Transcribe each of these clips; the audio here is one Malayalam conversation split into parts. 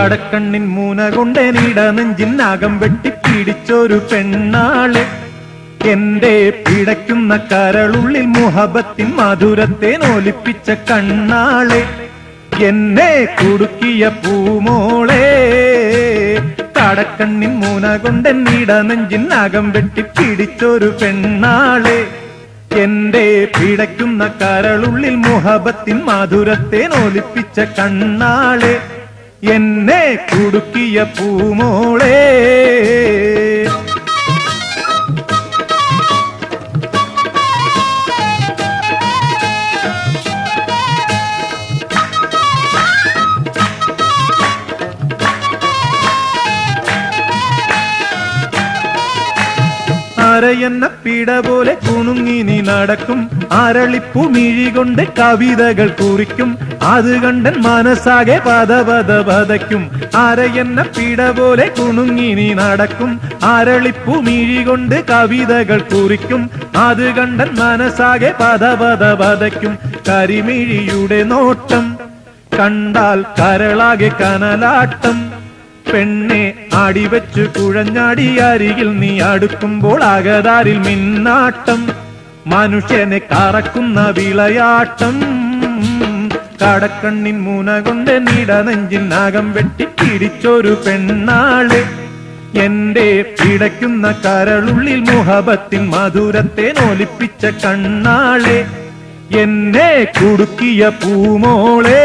കടക്കണ്ണിൻ മൂന കൊണ്ടെനിട നെഞ്ചിനകം വെട്ടി പിടിച്ചൊരു പെണ്ണാള് എന്റെ പിടയ്ക്കുന്ന കരളുള്ളിൽ മുഹബത്തിൻ മധുരത്തെ നോലിപ്പിച്ച കണ്ണാളെ എന്നെ കുടുക്കിയ പൂമോളെ കടക്കണ്ണിൻ മൂന കൊണ്ടെന്നിട നെഞ്ചിനകം വെട്ടി പിടിച്ചൊരു പെണ്ണാളെ എന്റെ പിടയ്ക്കുന്ന കരളുള്ളിൽ മുഹബത്തിൻ മധുരത്തെ നോലിപ്പിച്ച കണ്ണാളെ എന്നെ കുടുക്കിയ പൂമോളെ അരയെന്ന പിട പോലെ കുണുങ്ങി നീ നടക്കും അരളിപ്പു മിഴികൊണ്ട് കവിതകൾ കുറിക്കും അത് കണ്ടൻ മനസ്സാകെ പദ പദ പതയ്ക്കും അരയെന്ന പിട പോലെ കുണുങ്ങി നീ നടക്കും അരളിപ്പു മിഴികൊണ്ട് കവിതകൾ കുറിക്കും അത് കണ്ടൻ മനസ്സാകെ പദ പദ പതയ്ക്കും കരിമിഴിയുടെ നോട്ടം കണ്ടാൽ കരളാകെ കനലാട്ടം പെണ്ണെ അടിവെച്ചു കുഴഞ്ഞാടി അരികിൽ നീ അടുക്കുമ്പോൾ അകതാരിൽ മിന്നാട്ടം മനുഷ്യനെ കറക്കുന്ന വിളയാട്ടം കടക്കണ്ണിൻ മൂന കൊണ്ട് നീട നെഞ്ചിനകം വെട്ടി പിടിച്ചൊരു പെണ്ണാള് എന്റെ പിടയ്ക്കുന്ന കരളുള്ളിൽ മുഹബത്തിൻ മധുരത്തെ നോലിപ്പിച്ച കണ്ണാളെ എന്നെ കുടുക്കിയ പൂമോളേ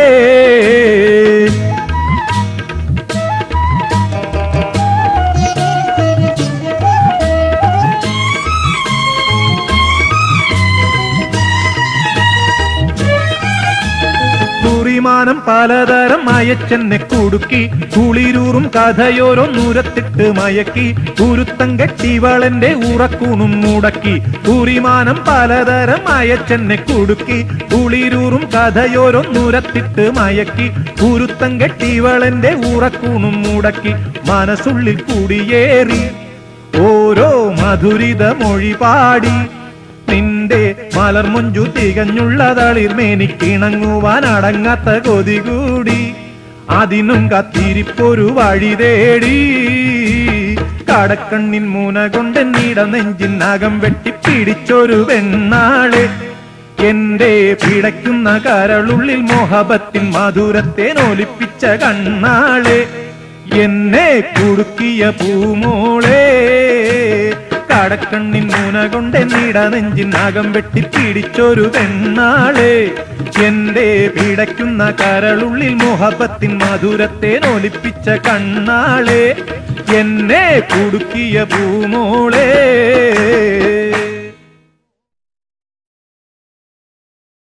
കുറിമാനം പലതരം അയച്ചെന്നെ കുടുക്കി കുളിരൂറും കഥയോരൊന്നുരത്തിട്ട് മയക്കി കുരുത്തം കെട്ടിവളെന്റെ ഉറക്കൂണും മുടക്കി കുറിമാനം പലതരം അയച്ചെന്നെ കുടുക്കി കുളിരൂറും കഥയോരൊന്നുരത്തിട്ട് മയക്കി കുരുത്തം കെട്ടിവളെന്റെ ഉറക്കൂണും മുടക്കി മനസ്സുള്ളിൽ കുടിയേറി ഓരോ മധുരിത മൊഴി പാടി നിന്റെ മലർമുഞ്ചു തികഞ്ഞുള്ള തളിർമേനിക്കിണങ്ങുവാൻ അടങ്ങാത്ത കൊതി കൂടി അതിനും കത്തിരിപ്പൊരു വഴി തേടി കടക്കണ്ണിൻ മൂന കൊണ്ട് നീട നെഞ്ചിനകം വെട്ടി പിടിച്ചൊരു വെണ്ണാള് എന്റെ പിടയ്ക്കുന്ന കരളുള്ളിൽ മോഹബത്തിൻ മധുരത്തെ നോലിപ്പിച്ച കണ്ണാള് എന്നെ കുടുക്കിയ പൂമോളേ കടക്കണ്ണിൻ മൂന കൊണ്ട് നീട നെഞ്ചിനകം വെട്ടി പിടിച്ചൊരു പെണ്ണാളെ എന്റെ പിടയ്ക്കുന്ന കരളുള്ളിൽ മുഹബത്തിൻ മധുരത്തെ നോലിപ്പിച്ച കണ്ണാളെ എന്നെ കുടുക്കിയ പൂമോളേ